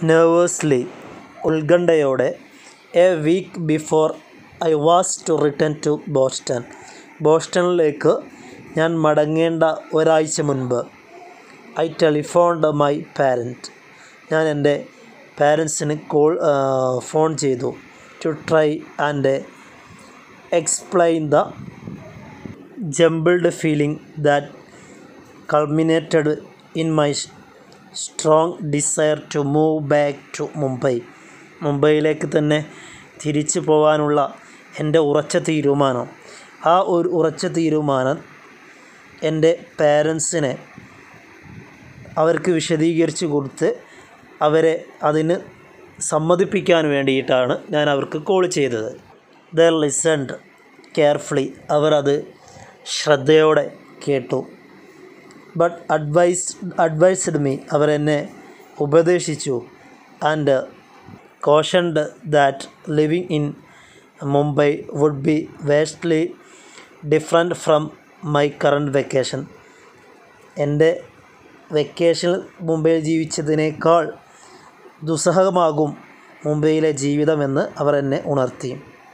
nervously ഉത്കണ്ഠയോടെ a week before I was to return to Boston ബോസ്റ്റണിലേക്ക് ഞാൻ മടങ്ങേണ്ട ഒരാഴ്ച മുൻപ് ഐ ടെലിഫോൺഡ് മൈ പാരൻറ്റ് ഞാൻ എൻ്റെ പാരൻസിന് കോൾ ഫോൺ ചെയ്തു to try and explain the jumbled feeling that culminated in my strong desire to move back to Mumbai മുംബൈയിലേക്ക് തന്നെ തിരിച്ചു പോകാനുള്ള എൻ്റെ ഉറച്ച തീരുമാനം ആ ഒരു ഉറച്ച തീരുമാനം എൻ്റെ പാരൻസിനെ അവർക്ക് വിശദീകരിച്ച് കൊടുത്ത് അവരെ അതിന് സമ്മതിപ്പിക്കാൻ വേണ്ടിയിട്ടാണ് ഞാൻ അവർക്ക് കോൾ ചെയ്തത് ദ ലിസൺഡ് കെയർഫുള്ളി അവർ അത് ശ്രദ്ധയോടെ കേട്ടു ബട്ട് അഡ്വൈസ് അഡ്വൈസ്ഡ് മീ അവരെന്നെ ഉപദേശിച്ചു and cautioned that living in Mumbai would be vastly different from my current vacation എൻ്റെ വെക്കേഷനിൽ മുംബൈയിൽ ജീവിച്ചതിനേക്കാൾ ദുസ്സഹമാകും മുംബൈയിലെ ജീവിതമെന്ന് അവർ എന്നെ ഉണർത്തി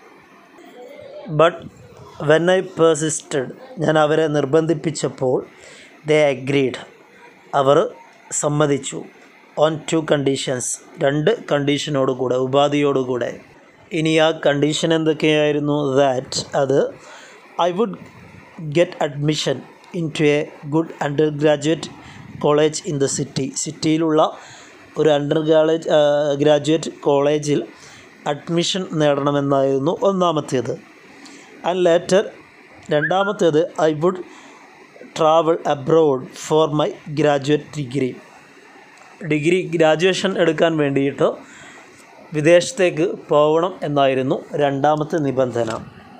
ബട്ട് വെൻ ഐ പേഴ്സിസ്റ്റഡ് ഞാൻ അവരെ നിർബന്ധിപ്പിച്ചപ്പോൾ ദേ അഗ്രീഡ് അവർ സമ്മതിച്ചു ഓൺ ടു കണ്ടീഷൻസ് രണ്ട് കണ്ടീഷനോടുകൂടെ ഉപാധിയോടുകൂടെ ഇനി ആ കണ്ടീഷൻ എന്തൊക്കെയായിരുന്നു ദാറ്റ് അത് I would get admission into a good undergraduate college in the city സിറ്റിയിലുള്ള ഒരു അണ്ടർ കോളേജ് ഗ്രാജുവേറ്റ് കോളേജിൽ അഡ്മിഷൻ നേടണമെന്നായിരുന്നു ഒന്നാമത്തേത് ആൻഡ് ലേറ്റർ രണ്ടാമത്തേത് I would travel abroad for my graduate degree degree graduation എടുക്കാൻ വേണ്ടിയിട്ട് വിദേശത്തേക്ക് പോകണം എന്നായിരുന്നു രണ്ടാമത്തെ നിബന്ധന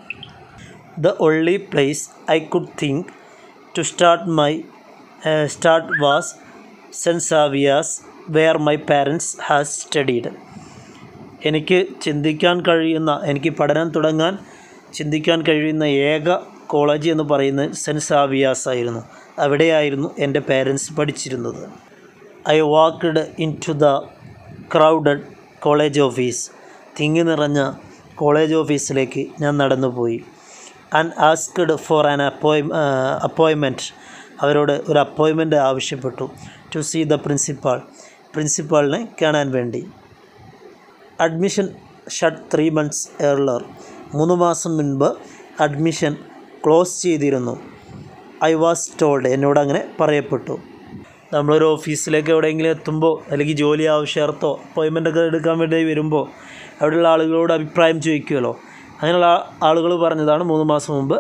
the only place I could think to start my start was Saint സാവിയാസ് where my parents has studied എനിക്ക് ചിന്തിക്കാൻ കഴിയുന്ന എനിക്ക് പഠനം തുടങ്ങാൻ ചിന്തിക്കാൻ കഴിയുന്ന ഏക കോളേജ് എന്ന് പറയുന്നത് സെൻറ്റ് സാവിയാസ് ആയിരുന്നു അവിടെയായിരുന്നു എൻ്റെ പാരൻസ് പഠിച്ചിരുന്നത് I walked into the crowded college office തിങ്ങി നിറഞ്ഞ കോളേജ് ഓഫീസിലേക്ക് ഞാൻ നടന്നുപോയി ആൻഡ് ആസ്ക്ഡ് ഫോർ ആൻ അപ്പോയ് അപ്പോയിൻമെൻറ്റ് അവരോട് ഒരു അപ്പോയിൻമെൻറ്റ് ആവശ്യപ്പെട്ടു ടു സീ ദ പ്രിൻസിപ്പാൾ പ്രിൻസിപ്പാളിനെ കാണാൻ വേണ്ടി admission shut three months earlier മൂന്ന് മാസം മുൻപ് അഡ്മിഷൻ ക്ലോസ് ചെയ്തിരുന്നു ഐ വാസ് ടോൾഡ് എന്നോട് അങ്ങനെ പറയപ്പെട്ടു നമ്മളൊരു ഓഫീസിലേക്ക് എവിടെയെങ്കിലും എത്തുമ്പോൾ അല്ലെങ്കിൽ ജോലി ആവശ്യാർത്ഥോ അപ്പോയിൻമെൻ്റ് ഒക്കെ എടുക്കാൻ വേണ്ടി വരുമ്പോൾ അവിടെയുള്ള ആളുകളോട് അഭിപ്രായം ചോദിക്കുമല്ലോ അങ്ങനെയുള്ള ആളുകൾ പറഞ്ഞതാണ് മൂന്ന് മാസം മുമ്പ്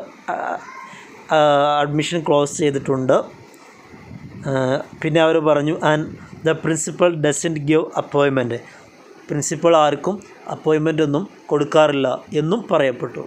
അഡ്മിഷൻ ക്ലോസ് ചെയ്തിട്ടുണ്ട് പിന്നെ അവർ പറഞ്ഞു and the principal doesn't give appointment principal ആർക്കും അപ്പോയിൻമെൻ്റ് ഒന്നും കൊടുക്കാറില്ല എന്നും പറയപ്പെട്ടു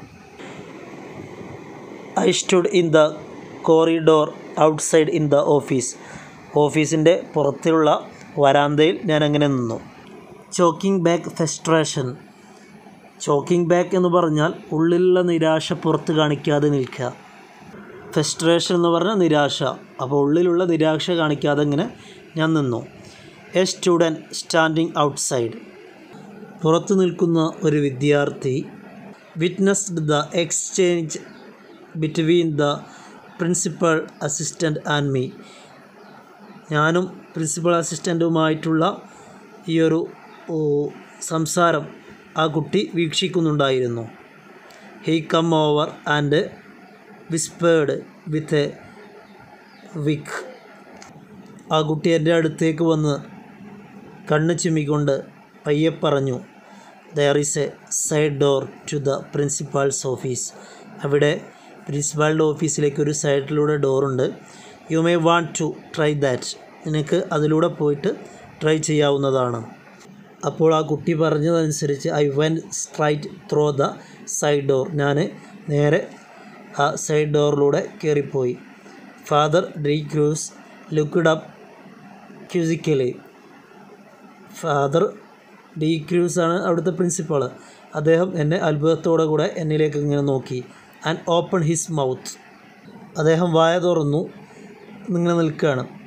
I stood in the corridor outside in the office ഓഫീസിൻ്റെ പുറത്തുള്ള വരാന്തയിൽ ഞാൻ അങ്ങനെ നിന്നു choking back frustration choking back എന്ന് പറഞ്ഞാൽ ഉള്ളിലുള്ള നിരാശ പുറത്ത് കാണിക്കാതെ നിൽക്കുക ഫെസ്ട്രേഷൻ എന്ന് പറഞ്ഞാൽ നിരാശ അപ്പോൾ ഉള്ളിലുള്ള നിരാശ കാണിക്കാതെ ഇങ്ങനെ ഞാൻ നിന്നു എ സ്റ്റുഡൻറ്റ് സ്റ്റാൻഡിങ് ഔട്ട്സൈഡ് പുറത്തു നിൽക്കുന്ന ഒരു വിദ്യാർത്ഥി witnessed the exchange between the principal assistant and me ഞാനും പ്രിൻസിപ്പൽ അസിസ്റ്റൻറ്റുമായിട്ടുള്ള ഈ ഒരു സംസാരം ആ കുട്ടി വീക്ഷിക്കുന്നുണ്ടായിരുന്നു he come over and whispered with a wink ആ കുട്ടി എൻ്റെ അടുത്തേക്ക് വന്ന് കണ്ണ് ചിമ്മിക്കൊണ്ട് പയ്യെ പറഞ്ഞു there is a side door to the principal's office അവിടെ പ്രിൻസിപ്പാളുടെ ഓഫീസിലേക്ക് ഒരു സൈഡിലൂടെ ഡോറുണ്ട് you may want to try that നിനക്ക് അതിലൂടെ പോയിട്ട് ട്രൈ ചെയ്യാവുന്നതാണ് അപ്പോൾ ആ കുട്ടി പറഞ്ഞതനുസരിച്ച് I went straight through the side door ഞാൻ നേരെ ആ സൈഡ് ഡോറിലൂടെ കയറിപ്പോയി Father D'Cruz looked up quizzically Father D'Cruz ആണ് അവിടുത്തെ പ്രിൻസിപ്പാൾ അദ്ദേഹം എന്നെ അത്ഭുതത്തോടെ കൂടെ എന്നിലേക്ക് ഇങ്ങനെ നോക്കി ആൻഡ് ഓപ്പൺ ഹിസ് മൗത്ത് അദ്ദേഹം വായ തുറന്നു ഇങ്ങനെ നിൽക്കുകയാണ്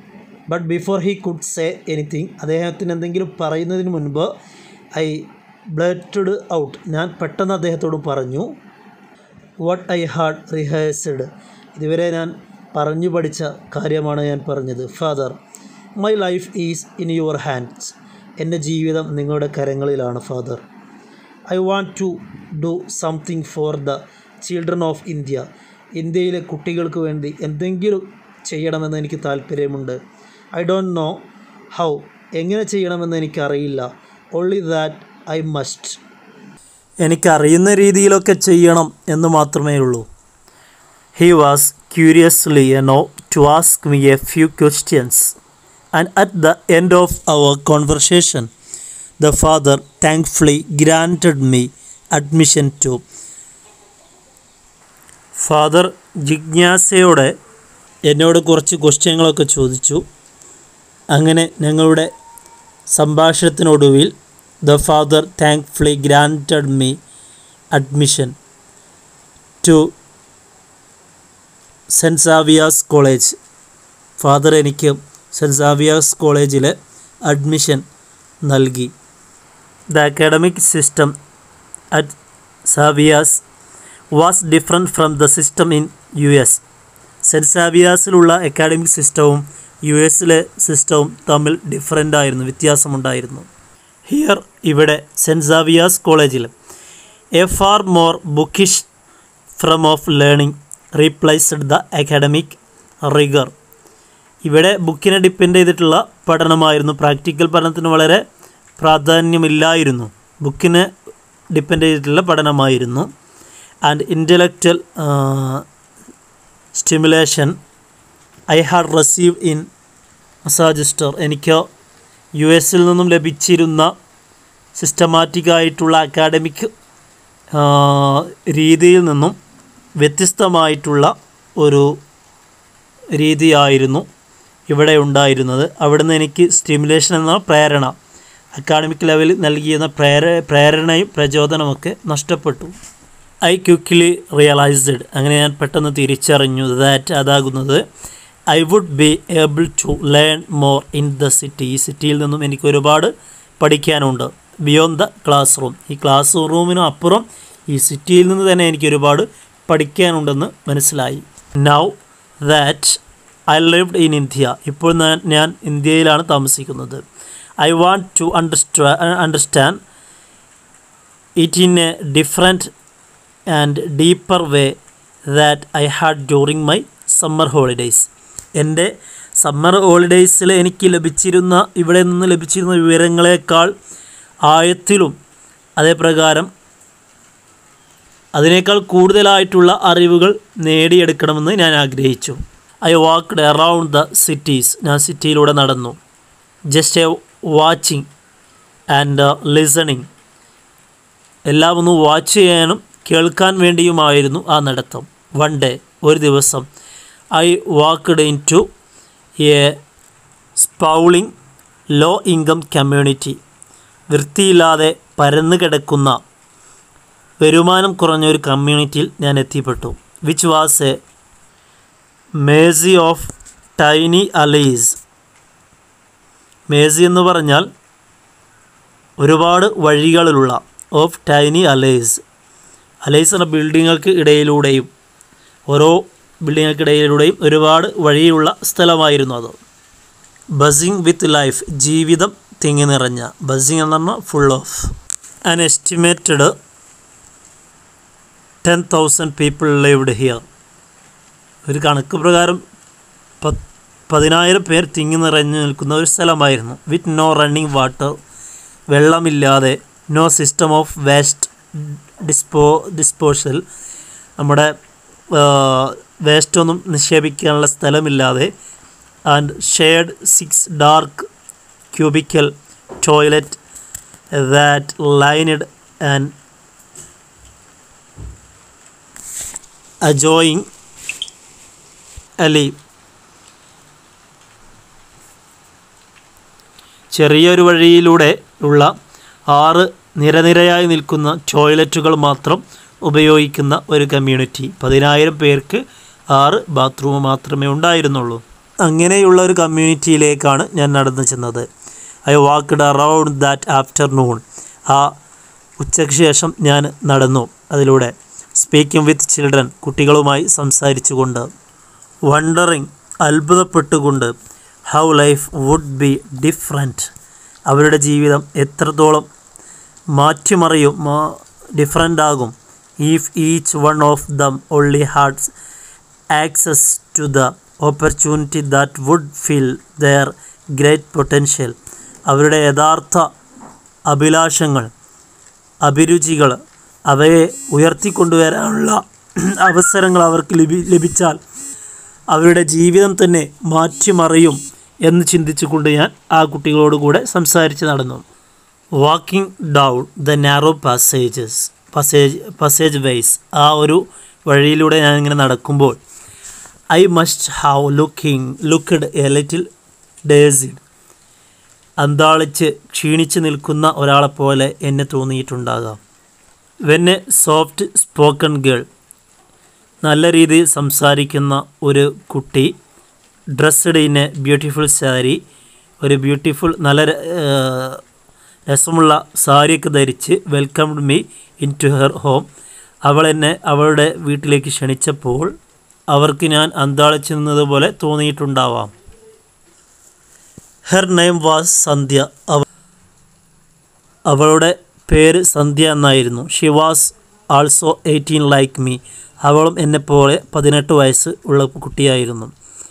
but before he could say anything അദ്ദേഹത്തിന് എന്തെങ്കിലും പറയുന്നതിന് മുൻപ് ഐ ബ്ലറ്റഡ് ഔട്ട് ഞാൻ പെട്ടെന്ന് അദ്ദേഹത്തോട് പറഞ്ഞു വാട്ട് ഐ ഹാഡ് റിഹേഴ്സഡ് ഇതുവരെ ഞാൻ പറഞ്ഞു പഠിച്ച കാര്യമാണ് ഞാൻ പറഞ്ഞത് Father my life is in your hands എൻ്റെ ജീവിതം നിങ്ങളുടെ കരങ്ങളിലാണ് Father I want to do something for the children of India ഇന്ത്യയിലെ കുട്ടികൾക്ക് വേണ്ടി എന്തെങ്കിലും ചെയ്യണമെന്ന് എനിക്ക് താല്പര്യമുണ്ട് ഐ ഡോണ്ട് നോ ഹൗ എങ്ങനെ ചെയ്യണമെന്ന് എനിക്കറിയില്ല ഓൺലി ദാറ്റ് ഐ മസ്റ്റ് എനിക്കറിയുന്ന രീതിയിലൊക്കെ ചെയ്യണം എന്ന് മാത്രമേ ഉള്ളൂ he was curiously enough to ask me a few questions and at the end of our conversation the Father thankfully granted me admission to Father ജിജ്ഞാസയോടെ എന്നോട് കുറച്ച് ക്വസ്റ്റ്യങ്ങളൊക്കെ ചോദിച്ചു അങ്ങനെ ഞങ്ങളുടെ സംഭാഷണത്തിനൊടുവിൽ the Father thankfully granted me admission to Saint സാവിയാസ് college Father എനിക്ക് സെൻറ്റ് സാവിയാസ് കോളേജിൽ അഡ്മിഷൻ നൽകി ദ അക്കാഡമിക് സിസ്റ്റം അറ്റ് സാവിയാസ് was different from the system in U S Saint സാവിയാസിലുള്ള അക്കാഡമിക് സിസ്റ്റവും യു എസിലെ സിസ്റ്റവും തമ്മിൽ ഡിഫറൻ്റ് ആയിരുന്നു വ്യത്യാസമുണ്ടായിരുന്നു ഹിയർ ഇവിടെ സെൻറ്റ് സാവിയാസ് കോളേജിൽ a far more bookish from of learning replaced the academic rigour ഇവിടെ ബുക്കിനെ ഡിപ്പെൻഡ് ചെയ്തിട്ടുള്ള പഠനമായിരുന്നു പ്രാക്ടിക്കൽ പഠനത്തിന് വളരെ പ്രാധാന്യമില്ലായിരുന്നു ബുക്കിനെ ഡിപ്പെൻഡ് ചെയ്തിട്ടുള്ള പഠനമായിരുന്നു and intellectual stimulation I had receive in മസാജിസ്റ്റർ എനിക്ക് യു എസിൽ നിന്നും ലഭിച്ചിരുന്ന സിസ്റ്റമാറ്റിക് ആയിട്ടുള്ള അക്കാഡമിക് രീതിയിൽ നിന്നും വ്യത്യസ്തമായിട്ടുള്ള ഒരു രീതിയായിരുന്നു ഇവിടെ ഉണ്ടായിരുന്നത് അവിടുന്ന് എനിക്ക് സ്റ്റിമുലേഷൻ എന്ന പ്രേരണ അക്കാഡമിക് ലെവലിൽ നൽകിയിരുന്ന പ്രേര പ്രേരണയും പ്രചോദനമൊക്കെ നഷ്ടപ്പെട്ടു ഐ ക്വിക്ക്ലി റിയലൈസ്ഡ് അങ്ങനെ ഞാൻ പെട്ടെന്ന് തിരിച്ചറിഞ്ഞു ദാറ്റ് അതാകുന്നത് I would be able to learn more in the city ഈ സിറ്റിയിൽ നിന്നും എനിക്ക് ഒരുപാട് പഠിക്കാനുണ്ട് ബിയോണ്ട് ദ ക്ലാസ് റൂം ഈ ക്ലാസ് റൂമിനും അപ്പുറം ഈ സിറ്റിയിൽ നിന്ന് തന്നെ എനിക്ക് ഒരുപാട് പഠിക്കാനുണ്ടെന്ന് മനസ്സിലായി now that I lived in India ഇപ്പോൾ ഞാൻ ഞാൻ ഇന്ത്യയിലാണ് താമസിക്കുന്നത് ഐ വാണ്ട് ടു അണ്ടർസ്റ്റാ understand it in a different and deeper way that I had during my summer holidays എൻ്റെ സമ്മർ ഹോളിഡേയ്സിൽ എനിക്ക് ലഭിച്ചിരുന്ന ഇവിടെ നിന്ന് ലഭിച്ചിരുന്ന വിവരങ്ങളെക്കാൾ ആഴത്തിലും അതേപ്രകാരം അതിനേക്കാൾ കൂടുതലായിട്ടുള്ള അറിവുകൾ നേടിയെടുക്കണമെന്ന് ഞാൻ ആഗ്രഹിച്ചു I walked around the cities ഞാൻ സിറ്റിയിലൂടെ നടന്നു just a watching and listening എല്ലാം ഒന്ന് വാച്ച് ചെയ്യാനും കേൾക്കാൻ വേണ്ടിയുമായിരുന്നു ആ നടത്തം വൺ ഡേ ഒരു ദിവസം I walked into a sprawling low income community വൃത്തിയില്ലാതെ പരന്നു കിടക്കുന്ന വരുമാനം കുറഞ്ഞ ഒരു കമ്മ്യൂണിറ്റിയിൽ ഞാൻ എത്തിപ്പെട്ടു which was a maze of tiny alleys maze എന്ന് പറഞ്ഞാൽ ഒരുപാട് വഴികളിലുള്ള ഓഫ് ടൈനി അലേസ് അലേസ് എന്ന ബിൽഡിങ്ങുകൾക്ക് ഇടയിലൂടെയും ഓരോ ബിൽഡിങ്ങുകൾക്ക് ഇടയിലൂടെയും ഒരുപാട് വഴിയുള്ള സ്ഥലമായിരുന്നു അത് ബസിങ് വിത്ത് ലൈഫ് ജീവിതം തിങ്ങി നിറഞ്ഞ ബസിങ് എന്ന് പറഞ്ഞാൽ full of an estimated ten thousand people lived here ഒരു കണക്ക് പ്രകാരം പത്ത് പതിനായിരം പേർ തിങ്ങി നിറഞ്ഞു നിൽക്കുന്ന ഒരു സ്ഥലമായിരുന്നു വിത്ത് നോ റണ്ണിങ് വാട്ടർ വെള്ളമില്ലാതെ നോ സിസ്റ്റം ഓഫ് വേസ്റ്റ് ഡിസ്പോ ഡിസ്പോസൽ നമ്മുടെ വേസ്റ്റ് ഒന്നും നിക്ഷേപിക്കാനുള്ള സ്ഥലമില്ലാതെ and shared six dark cubicle toilet that lined and adjoining alley ചെറിയൊരു വഴിയിലൂടെ ഉള്ള ആറ് നിരനിരയായി നിൽക്കുന്ന ടോയ്ലറ്റുകൾ മാത്രം ഉപയോഗിക്കുന്ന ഒരു കമ്മ്യൂണിറ്റി പതിനായിരം പേർക്ക് ആറ് ബാത്റൂം മാത്രമേ ഉണ്ടായിരുന്നുള്ളൂ അങ്ങനെയുള്ള ഒരു കമ്മ്യൂണിറ്റിയിലേക്കാണ് ഞാൻ നടന്നു ചെന്നത് I walked around that afternoon ആ ഉച്ചയ്ക്ക് ശേഷം ഞാൻ നടന്നു അതിലൂടെ സ്പീക്കിംഗ് വിത്ത് ചിൽഡ്രൻ കുട്ടികളുമായി സംസാരിച്ചുകൊണ്ട് വണ്ടറിങ് അത്ഭുതപ്പെട്ടുകൊണ്ട് how life would be different അവരുടെ ജീവിതം എത്രത്തോളം മാറ്റിമറിയും ഡിഫറെൻ്റ് ആകും if each one of them only hearts access to the opportunity that would fill their great potential അവരുടെ യഥാർത്ഥ അഭിലാഷങ്ങൾ അഭിരുചികൾ അവയെ ഉയർത്തിക്കൊണ്ടുവരാനുള്ള അവസരങ്ങൾ അവർക്ക് ലഭി ലഭിച്ചാൽ അവരുടെ ജീവിതം തന്നെ മാറ്റിമറിയും എന്ന് ചിന്തിച്ചുകൊണ്ട് ഞാൻ ആ കുട്ടികളോട് കൂടെ സംസാരിച്ച് നടന്നു walking down the narrow passages passage passageways ആ ഒരു വഴിയിലൂടെ ഞാൻ ഇങ്ങനെ നടക്കുമ്പോൾ I must have looking looked a little dazed അന്താളിച്ച് ക്ഷീണിച്ച് നിൽക്കുന്ന ഒരാളെപ്പോലെ എന്നെ തോന്നിയിട്ടുണ്ടാകാം വെന്നെ സോഫ്റ്റ് സ്പോക്കൺ ഗേൾ നല്ല രീതിയിൽ സംസാരിക്കുന്ന ഒരു കുട്ടി dressed in a beautiful sari ഒരു ബ്യൂട്ടിഫുൾ നല്ല ര- ഏഹ് രസമുള്ള സാരിയൊക്കെ ധരിച്ച് welcomed me into her home അവൾ എന്നെ അവളുടെ വീട്ടിലേക്ക് ക്ഷണിച്ചപ്പോൾ അവർക്ക് ഞാൻ അന്താളിച്ച് നിന്നതുപോലെ തോന്നിയിട്ടുണ്ടാവാം ഹെർ നെയിം വാസ് സന്ധ്യ അവ അവളുടെ പേര് സന്ധ്യ എന്നായിരുന്നു she was also eighteen like me അവളും എന്നെപ്പോലെ പതിനെട്ട് വയസ്സ് ഉള്ള കുട്ടിയായിരുന്നു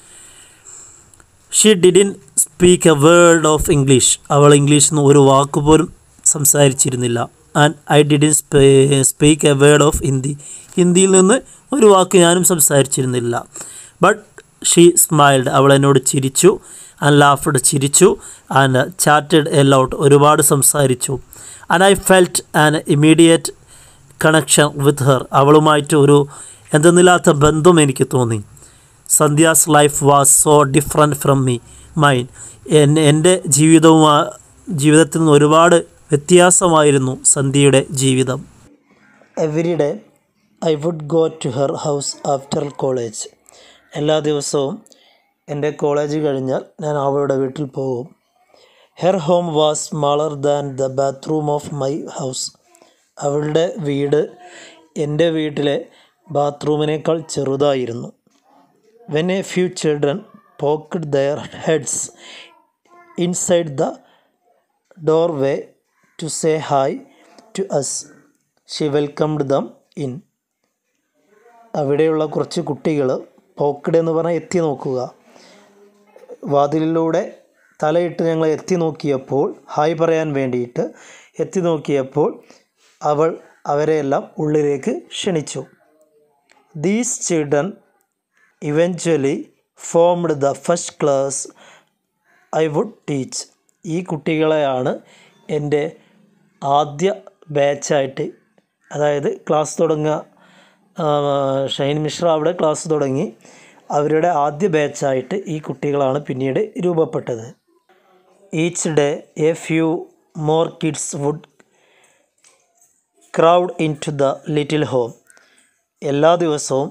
she didn't speak a word of English അവൾ ഇംഗ്ലീഷിൽ നിന്ന് ഒരു വാക്ക് പോലും സംസാരിച്ചിരുന്നില്ല and I didn't speak a word of Hindi ഹിന്ദിയിൽ നിന്ന് ഒരു വാക്ക് ഞാനും സംസാരിച്ചിരുന്നില്ല ബട്ട് ഷീ സ്മൈൽഡ് അവൾ എന്നോട് ചിരിച്ചു ആൻഡ് ലാഫ്ഡ് ചിരിച്ചു ആൻഡ് ചാറ്റഡ് എ ലൗട്ട് ഒരുപാട് സംസാരിച്ചു and I felt an immediate connection with her അവളുമായിട്ട് ഒരു എന്തെന്നില്ലാത്ത ബന്ധം എനിക്ക് തോന്നി Sandhya's life was so different from me mine എൻ്റെ ജീവിതവും ആ ജീവിതത്തിൽ നിന്ന് ഒരുപാട് വ്യത്യാസമായിരുന്നു സന്ധ്യയുടെ ജീവിതം every day I would go to her house after college എല്ലാ ദിവസവും എൻ്റെ കോളേജ് കഴിഞ്ഞാൽ ഞാൻ അവളുടെ വീട്ടിൽ പോകും her home was smaller than the bathroom of my house അവളുടെ വീട് എൻ്റെ വീട്ടിലെ ബാത്റൂമിനേക്കാൾ ചെറുതായിരുന്നു when a few children poked their heads inside the doorway to say hi to us she welcomed them in അവിടെയുള്ള കുറച്ച് കുട്ടികൾ പോക്കഡ് എന്ന് പറഞ്ഞാൽ എത്തി നോക്കുക വാതിലിലൂടെ തലയിട്ട് ഞങ്ങൾ എത്തി നോക്കിയപ്പോൾ ഹായ് പറയാൻ വേണ്ടിയിട്ട് എത്തി നോക്കിയപ്പോൾ അവൾ അവരെയെല്ലാം ഉള്ളിലേക്ക് ക്ഷണിച്ചു these children eventually formed the first class I would teach ഈ കുട്ടികളെയാണ് എൻ്റെ ആദ്യ ബാച്ചായിട്ട് അതായത് ക്ലാസ് തുടങ്ങുക ആ, ഷൈൻ മിശ്ര അവിടെ ക്ലാസ് തുടങ്ങി അവരുടെ ആദ്യ ബാച്ചായിട്ട് ഈ കുട്ടികളാണ് പിന്നീട് രൂപപ്പെട്ടത് each day a few more kids would crowd into the little home എല്ലാ ദിവസവും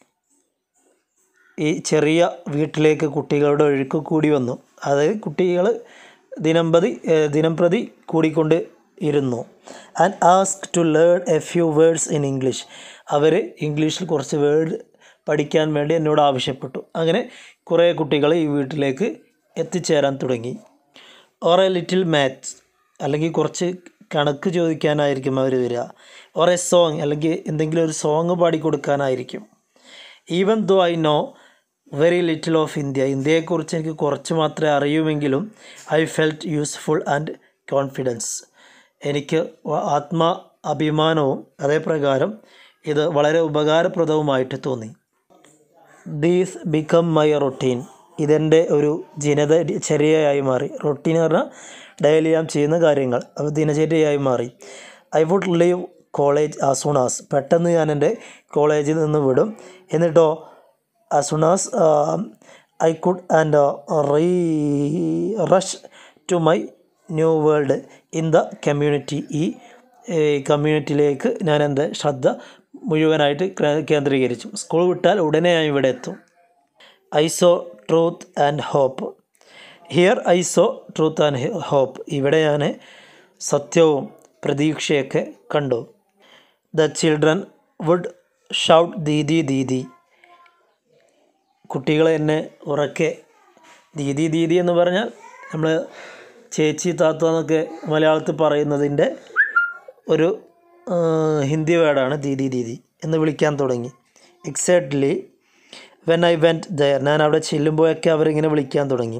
ഈ ചെറിയ വീട്ടിലേക്ക് കുട്ടികളുടെ ഒഴുക്ക് കൂടി വന്നു അതായത് കുട്ടികൾ ദിനംപ്രതി ഏഹ് ദിനംപ്രതി കൂടിക്കൊണ്ട് ഇരുന്നു and ask to learn a few words in English അവർ ഇംഗ്ലീഷിൽ കുറച്ച് വേർഡ് പഠിക്കാൻ വേണ്ടി എന്നോട് ആവശ്യപ്പെട്ടു അങ്ങനെ കുറേ കുട്ടികൾ ഈ വീട്ടിലേക്ക് എത്തിച്ചേരാൻ തുടങ്ങി ഓർ എ ലിറ്റിൽ മാത്സ് അല്ലെങ്കിൽ കുറച്ച് കണക്ക് ചോദിക്കാനായിരിക്കും അവർ വരിക ഓർ എ സോങ് അല്ലെങ്കിൽ എന്തെങ്കിലും ഒരു സോങ് പാടിക്കൊടുക്കാനായിരിക്കും even though I know very little of India ഇന്ത്യയെക്കുറിച്ച് എനിക്ക് കുറച്ച് മാത്രമേ അറിയുമെങ്കിലും I felt useful and confidence എനിക്ക് വ- ആത്മ അഭിമാനവും അതേപ്രകാരം ഇത് വളരെ ഉപകാരപ്രദവുമായിട്ട് തോന്നി ദീസ് ബിക്കം മൈ റൊട്ടീൻ ഇതെൻ്റെ ഒരു ജനത ചര്യയായി മാറി റൊട്ടീൻ എന്ന് പറഞ്ഞാൽ ഡെയിലി ഞാൻ ചെയ്യുന്ന കാര്യങ്ങൾ അത് ദിനചര്യയായി മാറി I would leave college as soon as പെട്ടെന്ന് ഞാൻ എൻ്റെ കോളേജിൽ നിന്ന് വിടും എന്നിട്ടോ as soon as I could and re rush to my new world in the community ഈ കമ്മ്യൂണിറ്റിയിലേക്ക് ഞാൻ എൻ്റെ ശ്രദ്ധ മുഴുവനായിട്ട് കേ- കേന്ദ്രീകരിച്ചു സ്കൂൾ വിട്ടാൽ ഉടനെ ഞാൻ ഇവിടെ എത്തും I saw truth and hope here I saw truth and hope ഇവിടെ ഞാൻ സത്യവും പ്രതീക്ഷയൊക്കെ കണ്ടു the children would shout didi didi കുട്ടികൾ എന്നെ ഉറക്കെ ദീദി ദീദി എന്ന് പറഞ്ഞാൽ നമ്മൾ ചേച്ചി താത്ത എന്നൊക്കെ മലയാളത്തിൽ പറയുന്നതിൻ്റെ ഒരു ആ, ഹിന്ദി വേർഡാണ് ദീദി ദീദി എന്ന് വിളിക്കാൻ തുടങ്ങി exactly when I went there ഞാൻ അവിടെ ചെല്ലുമ്പോഴൊക്കെ അവരിങ്ങനെ വിളിക്കാൻ തുടങ്ങി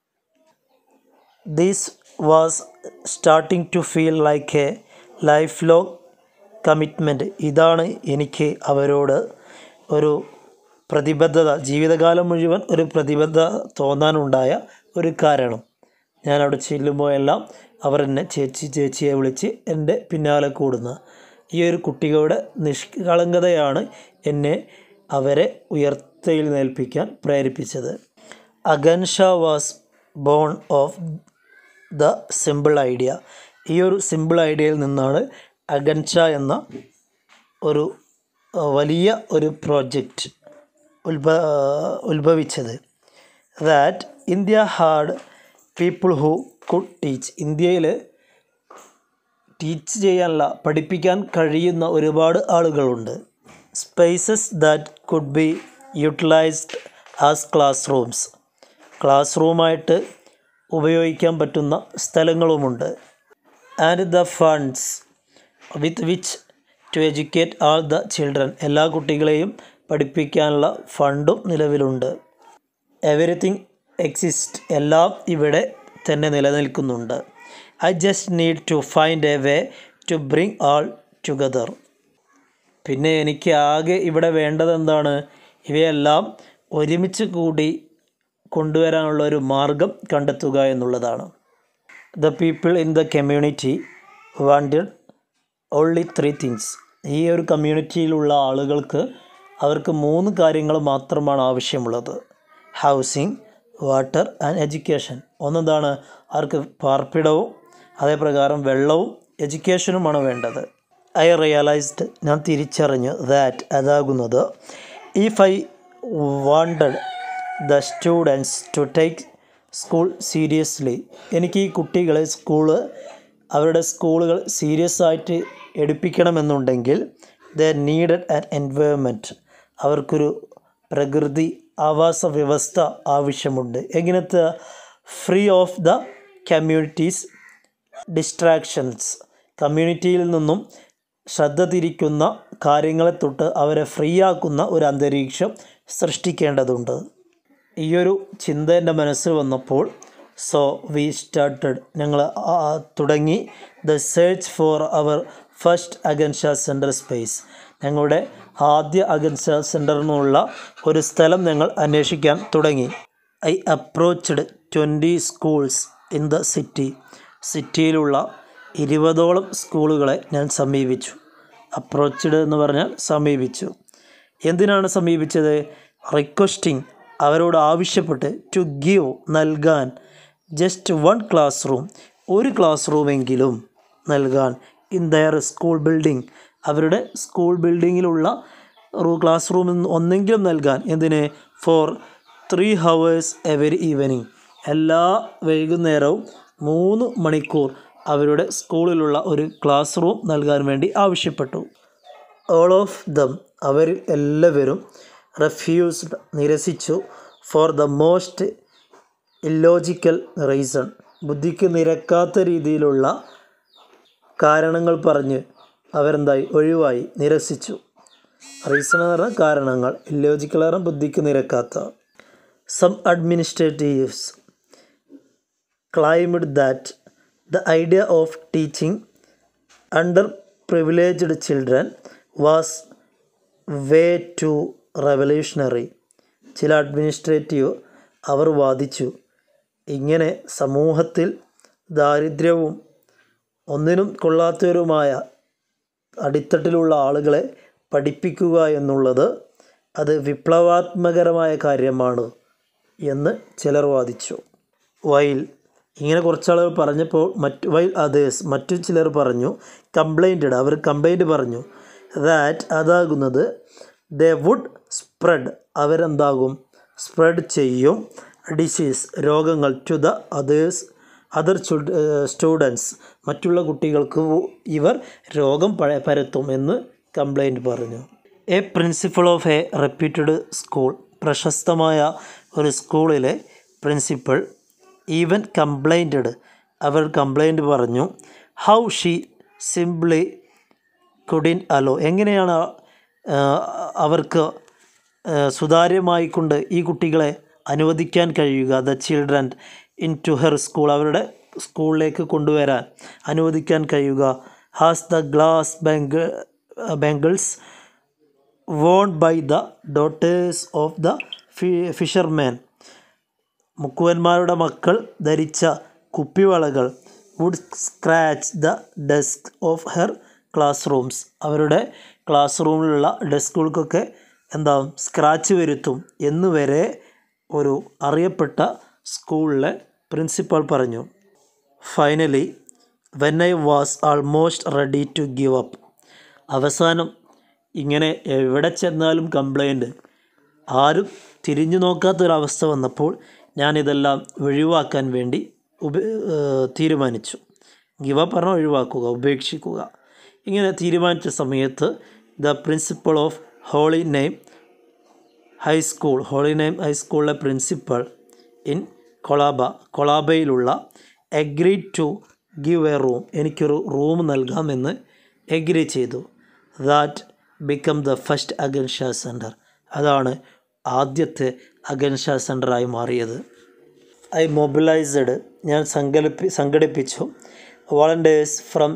this was starting to feel like a lifelong commitment ഇതാണ് എനിക്ക് അവരോട് ഒരു പ്രതിബദ്ധത ജീവിതകാലം മുഴുവൻ ഒരു പ്രതിബദ്ധത തോന്നാനുണ്ടായ ഒരു കാരണം ഞാൻ അവിടെ ചെല്ലുമ്പോഴെല്ലാം അവർ എന്നെ ചേച്ചി ചേച്ചിയെ വിളിച്ച് എൻ്റെ പിന്നാലെ കൂടുന്ന ഈ ഒരു കുട്ടികളുടെ നിഷ്കളങ്കതയാണ് എന്നെ അവരെ ഉയർത്തെഴുന്നേൽപ്പിക്കാൻ പ്രേരിപ്പിച്ചത് Akanksha was born of the simple idea ഈ ഒരു സിമ്പിൾ ഐഡിയയിൽ നിന്നാണ് അഗൻഷ എന്ന ഒരു അഹ്, വലിയ ഒരു പ്രോജക്റ്റ് ഉത്ഭ ഉത്ഭവിച്ചത് that India had people who could teach ഇന്ത്യയിൽ ടീച്ച് ചെയ്യാനല്ല പഠിപ്പിക്കാൻ കഴിയുന്ന ഒരുപാട് ആളുകളുണ്ട് spaces that could be utilized as classrooms ക്ലാസ് റൂമായിട്ട് ഉപയോഗിക്കാൻ പറ്റുന്ന സ്ഥലങ്ങളുമുണ്ട് and the funds with which to educate all the children എല്ലാ കുട്ടികളെയും പഠിപ്പിക്കാനുള്ള ഫണ്ടും നിലവിലുണ്ട് എവറിത്തിങ് എക്സിസ്റ്റ് എല്ലാം ഇവിടെ തന്നെ നിലനിൽക്കുന്നുണ്ട് I just need to find a way to bring all together പിന്നെ എനിക്ക് ആകെ ഇവിടെ വേണ്ടത് എന്താണ് ഇവയെല്ലാം ഒരുമിച്ച് കൂടി കൊണ്ടുവരാനുള്ള ഒരു മാർഗം കണ്ടെത്തുക എന്നുള്ളതാണ് the people in the community wanted only three things ഈ ഒരു കമ്മ്യൂണിറ്റിയിലുള്ള ആളുകൾക്ക് അവർക്ക് മൂന്ന് കാര്യങ്ങൾ മാത്രമാണ് ആവശ്യമുള്ളത് ഹൗസിംഗ് വാട്ടർ ആൻഡ് എഡ്യൂക്കേഷൻ ഒന്നെന്താണ് അവർക്ക് പാർപ്പിടവും അതേപ്രകാരം വെള്ളവും എഡ്യൂക്കേഷനുമാണ് വേണ്ടത് ഐ റിയലൈസ്ഡ് ഞാൻ തിരിച്ചറിഞ്ഞു ദാറ്റ് അതാകുന്നത് if I wanted the students to take school seriously എനിക്ക് ഈ കുട്ടികളെ സ്കൂള് അവരുടെ സ്കൂളുകൾ സീരിയസ് ആയിട്ട് എടുപ്പിക്കണമെന്നുണ്ടെങ്കിൽ ദ നീഡഡ് ആൻ എൻവയോൺമെൻറ്റ് അവർക്കൊരു പ്രകൃതി ആവാസ വ്യവസ്ഥ ആവശ്യമുണ്ട് എങ്ങനത്തെ free of the communities distractions കമ്മ്യൂണിറ്റിയിൽ നിന്നും ശ്രദ്ധ തിരിക്കുന്ന കാര്യങ്ങളെ തൊട്ട് അവരെ ഫ്രീ ആക്കുന്ന ഒരു അന്തരീക്ഷം സൃഷ്ടിക്കേണ്ടതുണ്ട് ഈയൊരു ചിന്ത എൻ്റെ മനസ്സിൽ വന്നപ്പോൾ സോ വി സ്റ്റാർട്ടഡ് ഞങ്ങൾ തുടങ്ങി the search for our first Akanksha centre space ഞങ്ങളുടെ ആദ്യ അഗൻഷ സെൻറ്ററിനുള്ള ഒരു സ്ഥലം ഞങ്ങൾ അന്വേഷിക്കാൻ തുടങ്ങി I approached twenty schools in the city സിറ്റിയിലുള്ള ഇരുപതോളം സ്കൂളുകളെ ഞാൻ സമീപിച്ചു അപ്രോച്ച്ഡ് എന്ന് പറഞ്ഞാൽ സമീപിച്ചു എന്തിനാണ് സമീപിച്ചത് റിക്വസ്റ്റിംഗ് അവരോട് ആവശ്യപ്പെട്ട് ടു ഗീവ് നൽകാൻ ജസ്റ്റ് വൺ ക്ലാസ് റൂം ഒരു ക്ലാസ് റൂമെങ്കിലും നൽകാൻ ഇൻ ദയർ സ്കൂൾ ബിൽഡിംഗ് അവരുടെ സ്കൂൾ ബിൽഡിങ്ങിലുള്ള റൂ ക്ലാസ് റൂം ഒന്നെങ്കിലും നൽകാൻ എന്തിന് for three hours every evening എല്ലാ വൈകുന്നേരവും മൂന്ന് മണിക്കൂർ അവരുടെ സ്കൂളിലുള്ള ഒരു ക്ലാസ് റൂം നൽകാൻ വേണ്ടി ആവശ്യപ്പെട്ടു ഓൾ ഓഫ് ദം അവരിൽ എല്ലാവരും റെഫ്യൂസ്ഡ് നിരസിച്ചു for the most illogical reason ബുദ്ധിക്ക് നിരക്കാത്ത രീതിയിലുള്ള കാരണങ്ങൾ പറഞ്ഞ് അവരെന്തായി ഒഴിവായി നിരസിച്ചു റീസൺ എന്ന് പറഞ്ഞാൽ കാരണങ്ങൾ ഇല്ലോജിക്കൽ പറഞ്ഞാൽ ബുദ്ധിക്ക് നിരക്കാത്ത some administratives claimed that the idea of teaching underprivileged children was way too revolutionary ചില അഡ്മിനിസ്ട്രേറ്റീവ് അവർ വാദിച്ചു ഇങ്ങനെ സമൂഹത്തിൽ ദാരിദ്ര്യവും ഒന്നിനും കൊള്ളാത്തവരുമായ അടിത്തട്ടിലുള്ള ആളുകളെ പഠിപ്പിക്കുക എന്നുള്ളത് അത് വിപ്ലവാത്മകരമായ കാര്യമാണ് എന്ന് ചിലർ വാദിച്ചു വൈൽ ഇങ്ങനെ കുറച്ചാളുകൾ പറഞ്ഞപ്പോൾ മറ്റ് വൈൽ അതേഴ്സ് മറ്റു ചിലർ പറഞ്ഞു കംപ്ലൈൻറ്റഡ് അവർ കംപ്ലൈൻറ്റ് പറഞ്ഞു ദാറ്റ് അതാകുന്നത് ദ വുഡ് സ്പ്രെഡ് അവരെന്താകും സ്പ്രെഡ് ചെയ്യും ഡിസീസ് രോഗങ്ങൾ to the others other students മറ്റുള്ള കുട്ടികൾക്ക് ഇവർ രോഗം പഴ- പരത്തും എന്ന് കംപ്ലൈൻറ്റ് പറഞ്ഞു a principal of a reputed school പ്രശസ്തമായ ഒരു സ്കൂളിലെ പ്രിൻസിപ്പൾ ഈവൻ കംപ്ലൈൻറ്റഡ് അവർ കംപ്ലൈൻറ്റ് പറഞ്ഞു how she simply couldn't allow എങ്ങനെയാണ് ആ, അവർക്ക് ആ, സുതാര്യമായിക്കൊണ്ട് ഈ കുട്ടികളെ അനുവദിക്കാൻ കഴിയുക the children into her school അവരുടെ സ്കൂളിലേക്ക് കൊണ്ടുവരാൻ അനുവദിക്കാൻ കഴിയുക has the glass bank bangles worn by the daughters of the fisherman മുക്കുവന്മാരുടെ മക്കൾ ധരിച്ച കുപ്പിവളകൾ would scratch the desk of her classrooms അവരുടെ ക്ലാസ് റൂമിലുള്ള ഡെസ്കുകൾക്കൊക്കെ എന്താ സ്ക്രാച്ച് വരുത്തും എന്ന് വരെ ഒരു അറിയപ്പെട്ട സ്കൂളിലെ പ്രിൻസിപ്പൽ പറഞ്ഞു finally when I was almost ready to give up അവസാനം ഇങ്ങനെ എവിടെ ചെന്നാലും കംപ്ലൈൻറ്റ് ആരും തിരിഞ്ഞു നോക്കാത്തൊരവസ്ഥ വന്നപ്പോൾ ഞാനിതെല്ലാം ഒഴിവാക്കാൻ വേണ്ടി ഉപ ഏഹ് തീരുമാനിച്ചു ഗിവ പറഞ്ഞാൽ ഒഴിവാക്കുക ഉപേക്ഷിക്കുക ഇങ്ങനെ തീരുമാനിച്ച സമയത്ത് the principal of Holy Name High School Holy Name ഹൈസ്കൂളിലെ പ്രിൻസിപ്പൾ ഇൻ കൊളാബ കൊളാബയിലുള്ള agree to give a room എനിക്കൊരു റൂം നൽകാമെന്ന് എഗ്രി ചെയ്തു that become the first Akanksha centre അതാണ് ആദ്യത്തെ അഗൻഷ സെൻറ്ററായി മാറിയത് ഐ മൊബിലൈസ്ഡ് ഞാൻ സങ്കല്പി സംഘടിപ്പിച്ചു വോളണ്ടിയേഴ്സ് ഫ്രം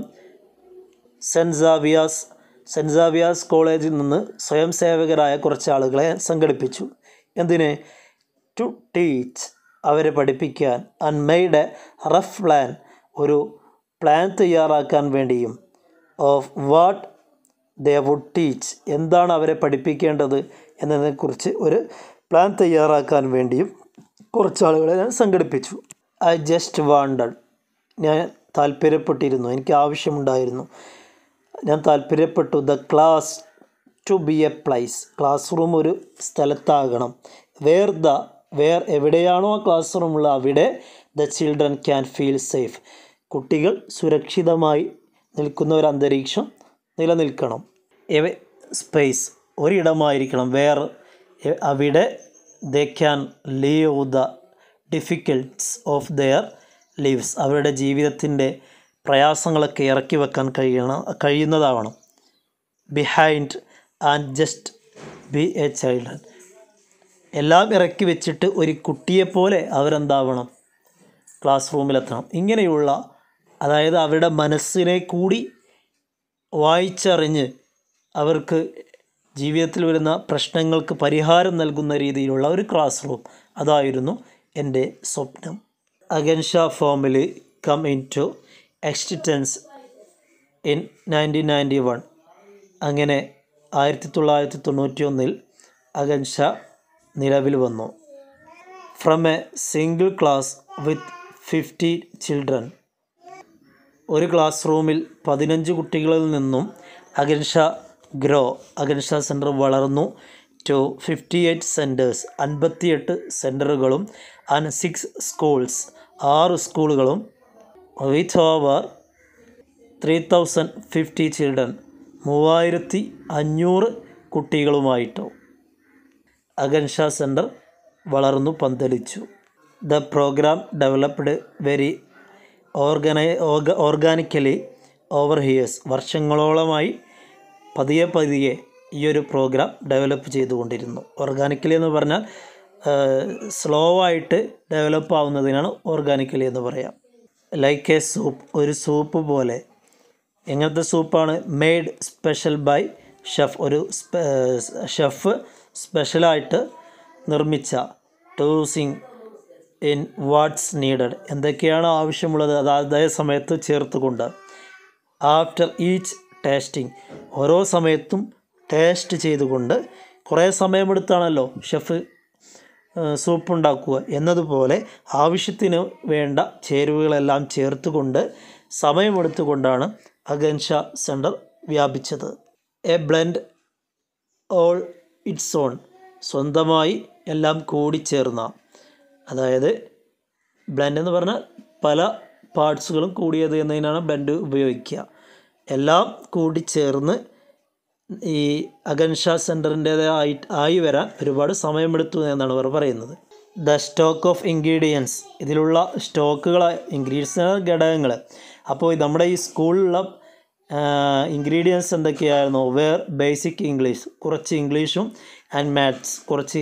സെൻറ്റ് സാവിയാസ് സെൻറ്റ് സാവിയാസ് കോളേജിൽ നിന്ന് സ്വയം സേവകരായ കുറച്ച് ആളുകളെ സംഘടിപ്പിച്ചു എന്തിന് ടു ടീച്ച് അവരെ പഠിപ്പിക്കാൻ and made a rough plan ഒരു പ്ലാൻ തയ്യാറാക്കാൻ വേണ്ടിയും of what they would teach എന്താണ് അവരെ പഠിപ്പിക്കേണ്ടത് എന്നതിനെക്കുറിച്ച് ഒരു പ്ലാൻ തയ്യാറാക്കാൻ വേണ്ടിയും കുറച്ച് ആളുകളെ ഞാൻ സംഘടിപ്പിച്ചു ഐ ജസ്റ്റ് വാണ്ടഡ് ഞാൻ താല്പര്യപ്പെട്ടിരുന്നു എനിക്ക് ആവശ്യമുണ്ടായിരുന്നു ഞാൻ താല്പര്യപ്പെട്ടു the class to be a place classroom ഒരു സ്ഥലത്താകണം വേർ ദ വേർ എവിടെയാണോ ആ ക്ലാസ് റൂം ഉള്ളത് അവിടെ the children can feel safe കുട്ടികൾ സുരക്ഷിതമായി നിൽക്കുന്ന ഒരു അന്തരീക്ഷം നിലനിൽക്കണം എവ സ്പേസ് ഒരിടമായിരിക്കണം വേർ എ- അവിടെ they can leave the difficulties of their lives അവരുടെ ജീവിതത്തിൻ്റെ പ്രയാസങ്ങളൊക്കെ ഇറക്കി വെക്കാൻ കഴിയണം കഴിയുന്നതാവണം behind and just be a child എല്ലാം ഇറക്കി വെച്ചിട്ട് ഒരു കുട്ടിയെപ്പോലെ അവരെന്താവണം ക്ലാസ് റൂമിലെത്തണം ഇങ്ങനെയുള്ള അതായത് അവരുടെ മനസ്സിനെ കൂടി വായിച്ചറിഞ്ഞ് അവർക്ക് ജീവിതത്തിൽ വരുന്ന പ്രശ്നങ്ങൾക്ക് പരിഹാരം നൽകുന്ന രീതിയിലുള്ള ഒരു ക്ലാസ് റൂം അതായിരുന്നു എൻ്റെ സ്വപ്നം Agansha family come in to existence in nineteen ninety one അങ്ങനെ ആയിരത്തി തൊള്ളായിരത്തി തൊണ്ണൂറ്റി ഒന്നിൽ അഗൻഷ നിലവിൽ വന്നു from a single class with fifty children ഒരു ക്ലാസ് റൂമിൽ പതിനഞ്ച് കുട്ടികളിൽ നിന്നും അഗൻഷ ഗ്രോ അഗൻഷ സെൻറ്റർ വളർന്നു ടു ഫിഫ്റ്റി എയ്റ്റ് സെൻറ്റേഴ്സ് അൻപത്തിയെട്ട് സെൻറ്ററുകളും ആൻഡ് സിക്സ് സ്കൂൾസ് ആറ് സ്കൂളുകളും with over three thousand fifty children മൂവായിരത്തി അഞ്ഞൂറ് കുട്ടികളുമായിട്ടോ അഗൻഷ സെൻറ്റർ വളർന്നു പന്തലിച്ചു ദ പ്രോഗ്രാം ഡെവലപ്ഡ് വെരി ഓർഗനൈ ഓർഗ ഓർഗാനിക്കലി ഓവർ ഹിയേഴ്സ് വർഷങ്ങളോളമായി പതിയെ പതിയെ ഈ ഒരു പ്രോഗ്രാം ഡെവലപ്പ് ചെയ്തുകൊണ്ടിരുന്നു ഓർഗാനിക്കലി എന്ന് പറഞ്ഞാൽ സ്ലോ ആയിട്ട് ഡെവലപ്പ് ആവുന്നതിനാണ് ഓർഗാനിക്കലി എന്ന് പറയാം ലൈക്ക് എ സൂപ്പ് ഒരു സൂപ്പ് പോലെ എങ്ങനത്തെ സൂപ്പാണ് മെയ്ഡ് സ്പെഷ്യൽ ബൈ ഷെഫ് ഒരു ഷെഫ് സ്പെഷ്യലായിട്ട് നിർമ്മിച്ച ടൂസിങ് ഇൻ വാട്ട്സ് നീഡഡ് എന്തൊക്കെയാണ് ആവശ്യമുള്ളത് അത് അതേ സമയത്ത് ചേർത്തുകൊണ്ട് ആഫ്റ്റർ ഈച്ച് ടേസ്റ്റിംഗ് ഓരോ സമയത്തും ടേസ്റ്റ് ചെയ്തുകൊണ്ട് കുറേ സമയമെടുത്താണല്ലോ ഷെഫ് സൂപ്പ് ഉണ്ടാക്കുക എന്നതുപോലെ ആവശ്യത്തിന് വേണ്ട ചേരുവകളെല്ലാം ചേർത്തുകൊണ്ട് സമയമെടുത്തുകൊണ്ടാണ് അഗൻഷ സെൻറ്റർ വ്യാപിച്ചത് a blend all its own സ്വന്തമായി എല്ലാം കൂടിച്ചേർന്ന അതായത് ബ്ലെൻഡ് എന്ന് പറഞ്ഞാൽ പല പാർട്സുകളും കൂടിയത് എന്നതിനാണ് ബ്ലെൻഡ് ഉപയോഗിക്കുക എല്ലാം കൂടിച്ചേർന്ന് ഈ അഗൻഷാ സെൻറ്ററിൻ്റേതായി ആയി വരാൻ ഒരുപാട് സമയമെടുത്തു എന്നാണ് അവർ പറയുന്നത് ദ സ്റ്റോക്ക് ഓഫ് ഇൻഗ്രീഡിയൻസ് ഇതിലുള്ള സ്റ്റോക്കുകൾ ഇൻഗ്രീഡിയൻസ് ഘടകങ്ങൾ അപ്പോൾ നമ്മുടെ ഈ സ്കൂളിലുള്ള ഇൻഗ്രീഡിയൻസ് എന്തൊക്കെയായിരുന്നു വേർ ബേസിക് ഇംഗ്ലീഷ് കുറച്ച് ഇംഗ്ലീഷും ആൻഡ് മാത്സ് കുറച്ച്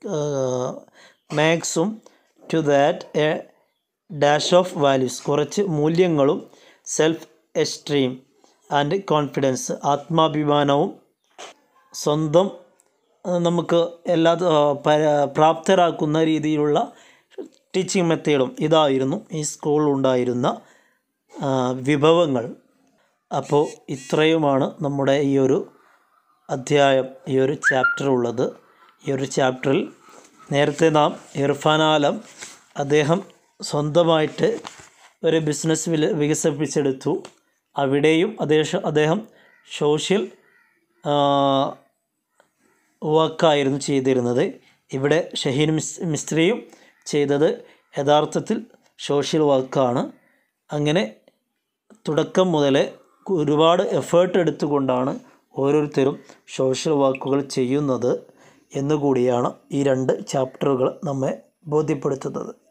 മാത്സും to that a dash of values കുറച്ച് മൂല്യങ്ങളും സെൽഫ് എസ്റ്റീം ആൻഡ് കോൺഫിഡൻസ് ആത്മാഭിമാനവും സ്വന്തം ആ, നമുക്ക് എല്ലാ ആ, പര- പ്രാപ്തരാക്കുന്ന രീതിയിലുള്ള ടീച്ചിങ് മെത്തേഡും ഇതായിരുന്നു ഈ സ്കൂളിലുണ്ടായിരുന്ന ആ, വിഭവങ്ങൾ അപ്പോൾ ഇത്രയുമാണ് നമ്മുടെ ഈ ഒരു അധ്യായം ഈ ഒരു ചാപ്റ്റർ ഉള്ളത് ഈ ഒരു ചാപ്റ്ററിൽ നേരത്തെ നാം ഇർഫാൻ ആലം അദ്ദേഹം സ്വന്തമായിട്ട് ഒരു ബിസിനസ് വില വികസിപ്പിച്ചെടുത്തു അവിടെയും അദ്ദേഹം അദ്ദേഹം സോഷ്യൽ വർക്കായിരുന്നു ചെയ്തിരുന്നത് ഇവിടെ ഷഹീൻ മിസ് മിസ്ത്രിയും ചെയ്തത് യഥാർത്ഥത്തിൽ സോഷ്യൽ വർക്കാണ് അങ്ങനെ തുടക്കം മുതലേ ഒരുപാട് എഫേർട്ട് എടുത്തുകൊണ്ടാണ് ഓരോരുത്തരും സോഷ്യൽ വർക്കുകൾ ചെയ്യുന്നത് എന്നുകൂടിയാണ് ഈ രണ്ട് ചാപ്റ്ററുകൾ നമ്മെ ബോധ്യപ്പെടുത്തുന്നത്